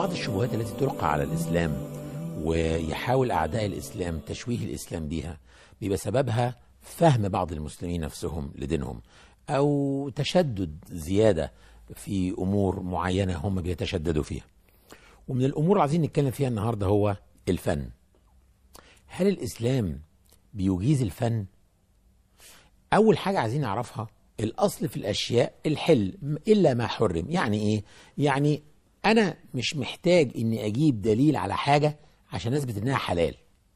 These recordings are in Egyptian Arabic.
بعض الشبهات التي تلقى على الإسلام ويحاول أعداء الإسلام تشويه الإسلام بها بيبقى سببها فهم بعض المسلمين نفسهم لدينهم أو تشدد زيادة في أمور معينة هم بيتشددوا فيها ومن الأمور اللي عايزين نتكلم فيها النهاردة هو الفن هل الإسلام بيجيز الفن؟ أول حاجة عايزين نعرفها الأصل في الأشياء الحل إلا ما حرم يعني إيه؟ يعني أنا مش محتاج إني أجيب دليل على حاجة عشان أثبت إنها حلال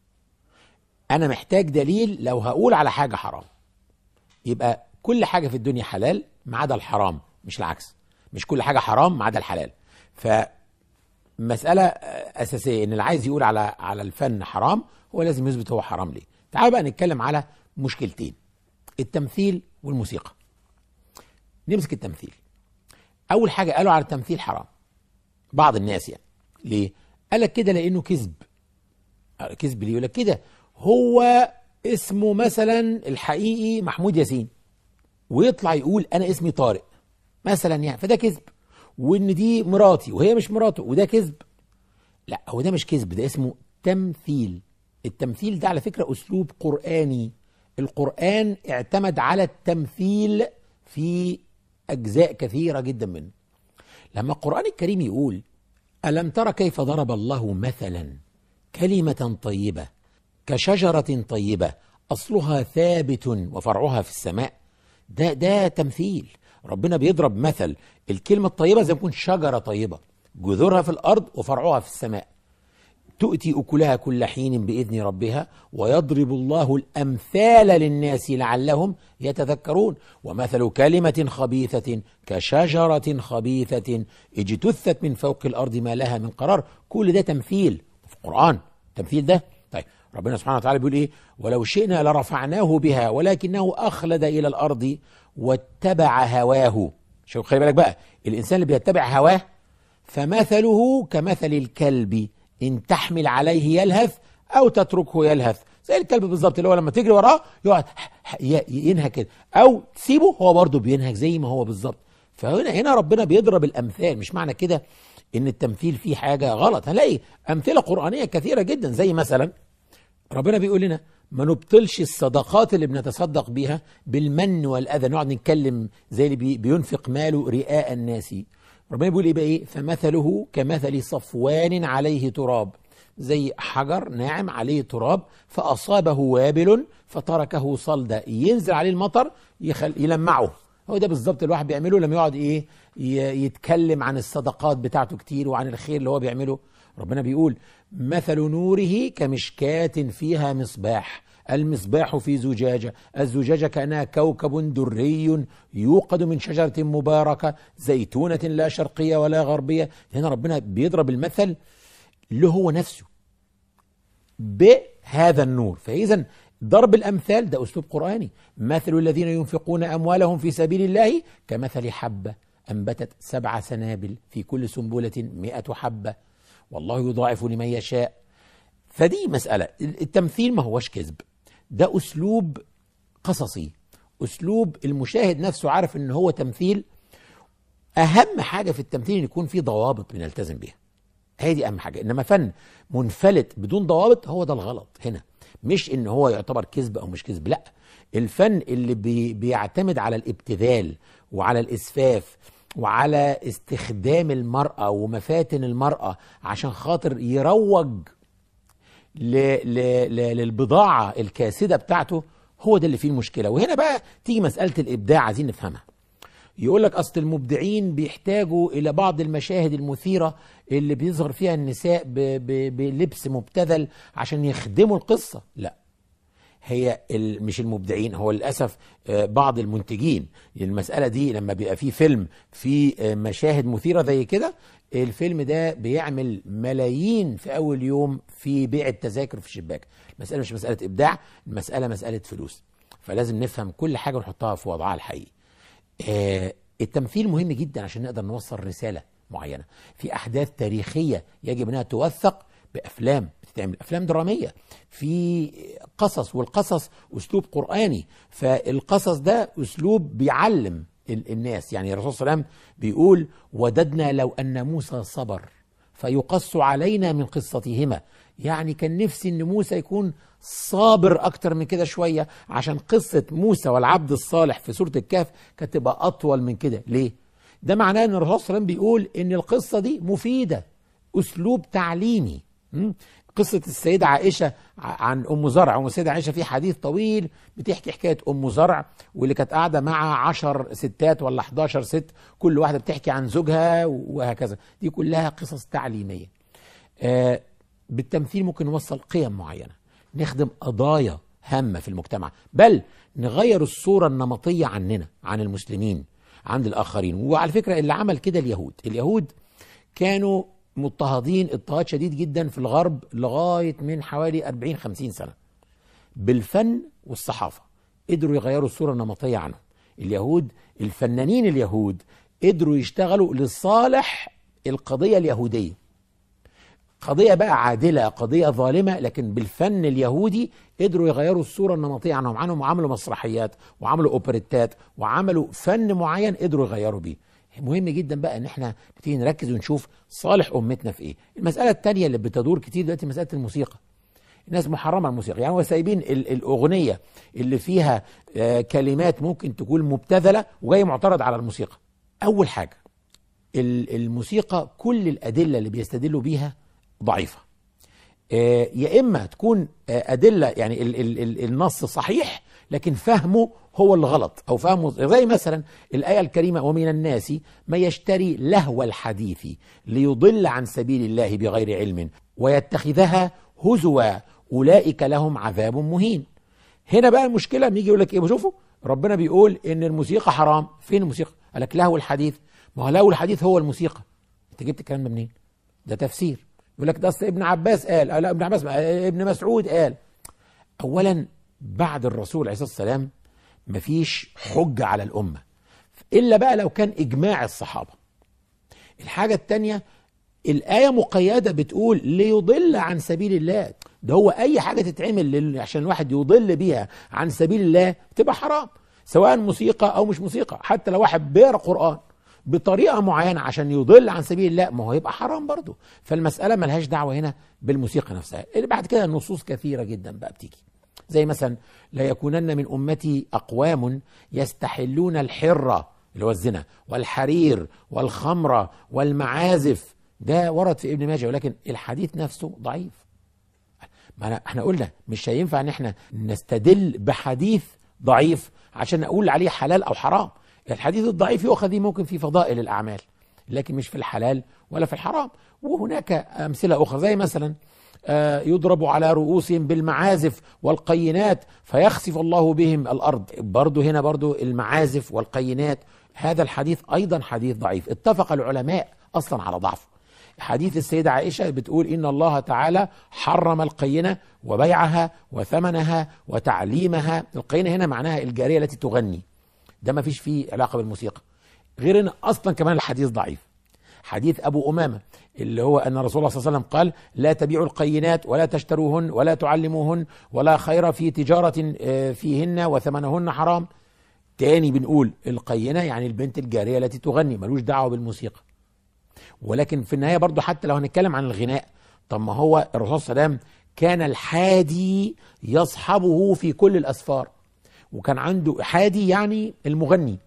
أنا محتاج دليل لو هقول على حاجة حرام يبقى كل حاجة في الدنيا حلال ما عدا الحرام مش العكس مش كل حاجة حرام ما عدا الحلال فمسألة أساسية إن اللي عايز يقول على على الفن حرام هو لازم يثبت هو حرام ليه تعال بقى نتكلم على مشكلتين التمثيل والموسيقى نمسك التمثيل أول حاجة قالوا على التمثيل حرام بعض الناس يعني ليه؟ قال لك كده لأنه كذب كذب ليه؟ يقول لك كده هو اسمه مثلا الحقيقي محمود ياسين ويطلع يقول انا اسمي طارق مثلا يعني فده كذب وان دي مراتي وهي مش مراته وده كذب لا هو ده مش كذب ده اسمه تمثيل التمثيل ده على فكرة اسلوب قرآني القرآن اعتمد على التمثيل في اجزاء كثيرة جدا منه لما القرآن الكريم يقول ألم تر كيف ضرب الله مثلا كلمة طيبة كشجرة طيبة أصلها ثابت وفرعها في السماء ده ده تمثيل ربنا بيضرب مثل الكلمة الطيبة زي ما تكون شجرة طيبة جذورها في الأرض وفرعها في السماء تؤتي أكلها كل حين بإذن ربها ويضرب الله الأمثال للناس لعلهم يتذكرون ومثل كلمة خبيثة كشجرة خبيثة اجتثت من فوق الأرض ما لها من قرار كل ده تمثيل في القرآن التمثيل ده طيب ربنا سبحانه وتعالى بيقول ايه ولو شئنا لرفعناه بها ولكنه اخلد الى الارض واتبع هواه شوف خلي بالك بقى الانسان اللي بيتبع هواه فمثله كمثل الكلب ان تحمل عليه يلهث او تتركه يلهث زي الكلب بالظبط اللي هو لما تجري وراه يقعد ينهك كده او تسيبه هو برضه بينهك زي ما هو بالظبط فهنا هنا ربنا بيضرب الامثال مش معنى كده ان التمثيل فيه حاجه غلط هنلاقي امثله قرانيه كثيره جدا زي مثلا ربنا بيقول لنا ما نبطلش الصدقات اللي بنتصدق بيها بالمن والاذى نقعد نتكلم زي اللي بي بينفق ماله رئاء الناس ربنا بيقول ايه بقى ايه فمثله كمثل صفوان عليه تراب زي حجر ناعم عليه تراب فاصابه وابل فتركه صلدا ينزل عليه المطر يخل يلمعه هو ده بالظبط الواحد بيعمله لما يقعد ايه يتكلم عن الصدقات بتاعته كتير وعن الخير اللي هو بيعمله ربنا بيقول مثل نوره كمشكاة فيها مصباح المصباح في زجاجة الزجاجة كأنها كوكب دري يوقد من شجرة مباركة زيتونة لا شرقية ولا غربية هنا ربنا بيضرب المثل اللي هو نفسه بهذا النور فإذا ضرب الأمثال ده أسلوب قرآني مثل الذين ينفقون أموالهم في سبيل الله كمثل حبة أنبتت سبع سنابل في كل سنبلة مئة حبة والله يضاعف لمن يشاء فدي مسألة التمثيل ما هوش كذب ده أسلوب قصصي أسلوب المشاهد نفسه عارف أن هو تمثيل أهم حاجة في التمثيل أن يكون فيه ضوابط بنلتزم بيها هي دي أهم حاجة إنما فن منفلت بدون ضوابط هو ده الغلط هنا مش إن هو يعتبر كذب أو مش كذب لا الفن اللي بي بيعتمد على الابتذال وعلى الإسفاف وعلى استخدام المرأة ومفاتن المرأة عشان خاطر يروج ل ل ل للبضاعة الكاسدة بتاعته هو ده اللي فيه المشكلة وهنا بقى تيجي مسألة الإبداع عايزين نفهمها يقول لك أصل المبدعين بيحتاجوا إلى بعض المشاهد المثيرة اللي بيظهر فيها النساء ب ب بلبس مبتذل عشان يخدموا القصة لا هي مش المبدعين هو للاسف بعض المنتجين المساله دي لما بيبقى في فيلم في مشاهد مثيره زي كده الفيلم ده بيعمل ملايين في اول يوم في بيع التذاكر في الشباك المساله مش مساله ابداع المساله مساله فلوس فلازم نفهم كل حاجه ونحطها في وضعها الحقيقي التمثيل مهم جدا عشان نقدر نوصل رساله معينه في احداث تاريخيه يجب انها توثق بافلام بتتعمل افلام دراميه في قصص والقصص اسلوب قراني فالقصص ده اسلوب بيعلم الناس يعني الرسول صلى الله عليه وسلم بيقول وددنا لو ان موسى صبر فيقص علينا من قصتهما يعني كان نفسي ان موسى يكون صابر اكتر من كده شويه عشان قصه موسى والعبد الصالح في سوره الكهف كانت تبقى اطول من كده ليه ده معناه ان الرسول صلى الله عليه وسلم بيقول ان القصه دي مفيده اسلوب تعليمي م? قصة السيدة عائشة عن أم زرع أم السيدة عائشة في حديث طويل بتحكي حكاية أم زرع واللي كانت قاعدة مع عشر ستات ولا 11 ست كل واحدة بتحكي عن زوجها وهكذا دي كلها قصص تعليمية آه بالتمثيل ممكن نوصل قيم معينة نخدم قضايا هامة في المجتمع بل نغير الصورة النمطية عننا عن المسلمين عند الآخرين وعلى فكرة اللي عمل كده اليهود اليهود كانوا مضطهدين اضطهاد شديد جدا في الغرب لغاية من حوالي 40 50 سنة بالفن والصحافة قدروا يغيروا الصورة النمطية عنهم اليهود الفنانين اليهود قدروا يشتغلوا لصالح القضية اليهودية قضية بقى عادلة قضية ظالمة لكن بالفن اليهودي قدروا يغيروا الصورة النمطية عنهم عنهم وعملوا مسرحيات وعملوا اوبريتات وعملوا فن معين قدروا يغيروا بيه مهم جدا بقى ان احنا نبتدي نركز ونشوف صالح امتنا في ايه المساله الثانيه اللي بتدور كتير دلوقتي مساله الموسيقى الناس محرمه الموسيقى يعني هو سايبين الاغنيه اللي فيها آه كلمات ممكن تكون مبتذله وجاي معترض على الموسيقى اول حاجه الموسيقى كل الادله اللي بيستدلوا بيها ضعيفه آه يا اما تكون آه ادله يعني ال ال ال النص صحيح لكن فهمه هو اللي غلط او فهمه زي مثلا الايه الكريمه ومن الناس ما يشتري لهو الحديث ليضل عن سبيل الله بغير علم ويتخذها هزوا اولئك لهم عذاب مهين هنا بقى المشكله بيجي يقول لك ايه بشوفوا ربنا بيقول ان الموسيقى حرام فين الموسيقى قال لك لهو الحديث ما هو لهو الحديث هو الموسيقى انت جبت الكلام ده منين ده تفسير يقول لك ده اصل ابن عباس قال لا ابن عباس ابن مسعود قال اولا بعد الرسول عليه الصلاه والسلام مفيش حجه على الامه الا بقى لو كان اجماع الصحابه الحاجه الثانيه الايه مقيده بتقول ليضل عن سبيل الله ده هو اي حاجه تتعمل عشان الواحد يضل بيها عن سبيل الله تبقى حرام سواء موسيقى او مش موسيقى حتى لو واحد بيقرا قران بطريقه معينه عشان يضل عن سبيل الله ما هو يبقى حرام برضه فالمساله ملهاش دعوه هنا بالموسيقى نفسها اللي بعد كده نصوص كثيره جدا بقى بتيجي زي مثلا لا يكونن من امتي اقوام يستحلون الحره اللي هو الزنا والحرير والخمره والمعازف ده ورد في ابن ماجه ولكن الحديث نفسه ضعيف ما احنا قلنا مش هينفع ان احنا نستدل بحديث ضعيف عشان اقول عليه حلال او حرام الحديث الضعيف يؤخذ ممكن في فضائل الاعمال لكن مش في الحلال ولا في الحرام وهناك امثله اخرى زي مثلا يضرب على رؤوسهم بالمعازف والقينات فيخسف الله بهم الارض برضو هنا برضو المعازف والقينات هذا الحديث ايضا حديث ضعيف اتفق العلماء اصلا على ضعفه حديث السيدة عائشة بتقول إن الله تعالى حرم القينة وبيعها وثمنها وتعليمها القينة هنا معناها الجارية التي تغني ده ما فيش فيه علاقة بالموسيقى غير ان اصلا كمان الحديث ضعيف حديث ابو امامه اللي هو ان رسول الله صلى الله عليه وسلم قال لا تبيعوا القينات ولا تشتروهن ولا تعلموهن ولا خير في تجاره فيهن وثمنهن حرام تاني بنقول القينه يعني البنت الجاريه التي تغني ملوش دعوه بالموسيقى ولكن في النهايه برضو حتى لو هنتكلم عن الغناء طب ما هو الرسول صلى الله عليه وسلم كان الحادي يصحبه في كل الاسفار وكان عنده حادي يعني المغني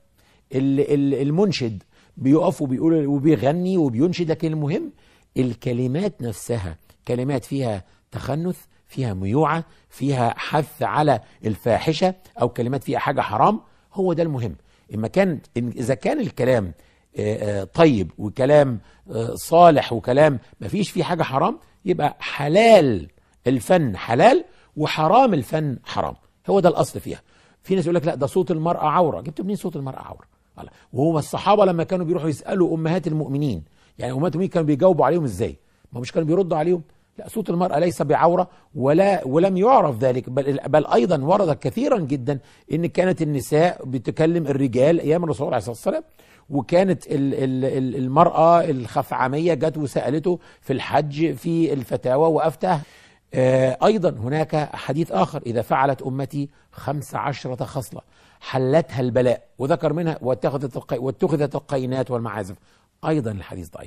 المنشد بيقف وبيقول وبيغني وبينشد لكن المهم الكلمات نفسها كلمات فيها تخنث فيها ميوعة فيها حث على الفاحشة أو كلمات فيها حاجة حرام هو ده المهم إما كان إذا كان الكلام طيب وكلام صالح وكلام ما فيش فيه حاجة حرام يبقى حلال الفن حلال وحرام الفن حرام هو ده الأصل فيها في ناس يقول لك لا ده صوت المرأة عورة جبت منين صوت المرأة عورة وهو الصحابة لما كانوا بيروحوا يسألوا أمهات المؤمنين يعني أمهات المؤمنين كانوا بيجاوبوا عليهم إزاي ما مش كانوا بيردوا عليهم لا صوت المرأة ليس بعورة ولا ولم يعرف ذلك بل, بل أيضا ورد كثيرا جدا إن كانت النساء بتكلم الرجال أيام الرسول عليه الصلاة والسلام وكانت ال ال المرأة الخفعمية جت وسألته في الحج في الفتاوى وأفتاه أيضا هناك حديث آخر إذا فعلت أمتي خمس عشرة خصلة حلتها البلاء وذكر منها واتخذت القي... واتخذت القينات والمعازف أيضا الحديث ضعيف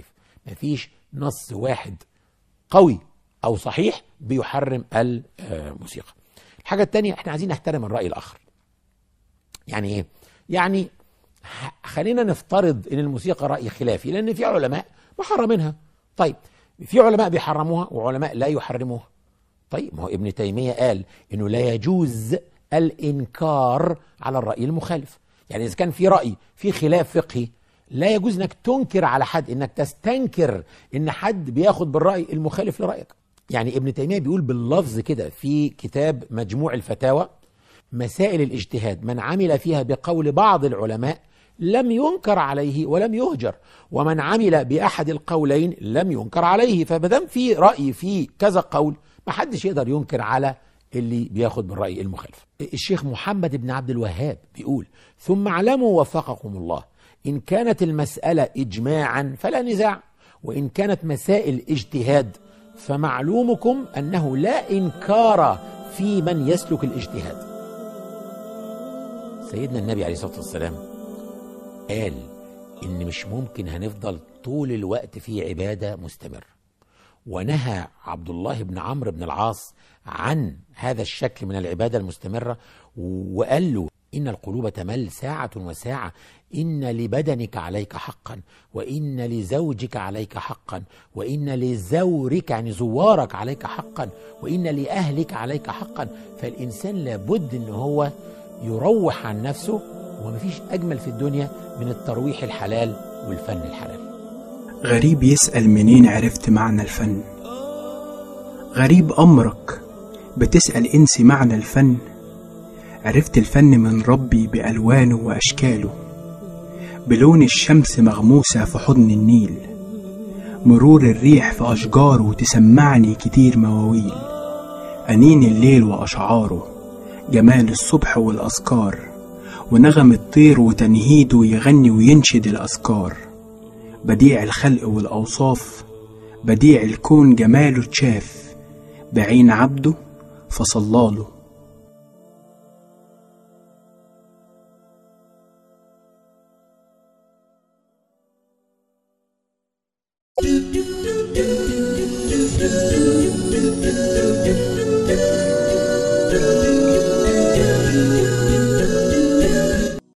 مفيش نص واحد قوي او صحيح بيحرم الموسيقى الحاجه الثانيه احنا عايزين نحترم الراي الاخر يعني ايه يعني ح- خلينا نفترض ان الموسيقى راي خلافي لان في علماء محرمينها طيب في علماء بيحرموها وعلماء لا يحرموها طيب ما هو ابن تيميه قال انه لا يجوز الانكار على الراي المخالف يعني اذا كان في راي في خلاف فقهي لا يجوز انك تنكر على حد انك تستنكر ان حد بياخد بالراي المخالف لرايك يعني ابن تيميه بيقول باللفظ كده في كتاب مجموع الفتاوى مسائل الاجتهاد من عمل فيها بقول بعض العلماء لم ينكر عليه ولم يهجر ومن عمل باحد القولين لم ينكر عليه فمادام في راي في كذا قول ما حدش يقدر ينكر على اللي بياخد بالراي المخالف الشيخ محمد بن عبد الوهاب بيقول ثم اعلموا وفقكم الله ان كانت المساله اجماعا فلا نزاع وان كانت مسائل اجتهاد فمعلومكم انه لا انكار في من يسلك الاجتهاد سيدنا النبي عليه الصلاه والسلام قال ان مش ممكن هنفضل طول الوقت في عباده مستمره ونهى عبد الله بن عمرو بن العاص عن هذا الشكل من العباده المستمره وقال له ان القلوب تمل ساعه وساعه ان لبدنك عليك حقا وان لزوجك عليك حقا وان لزورك يعني زوارك عليك حقا وان لاهلك عليك حقا فالانسان لابد ان هو يروح عن نفسه ومفيش اجمل في الدنيا من الترويح الحلال والفن الحلال غريب يسأل منين عرفت معنى الفن غريب أمرك بتسأل إنسي معنى الفن عرفت الفن من ربي بألوانه وأشكاله بلون الشمس مغموسة في حضن النيل مرور الريح في أشجاره تسمعني كتير مواويل أنين الليل وأشعاره جمال الصبح والأذكار ونغم الطير وتنهيده يغني وينشد الأذكار بديع الخلق والأوصاف بديع الكون جماله اتشاف بعين عبده فصلاله do do do do do do do do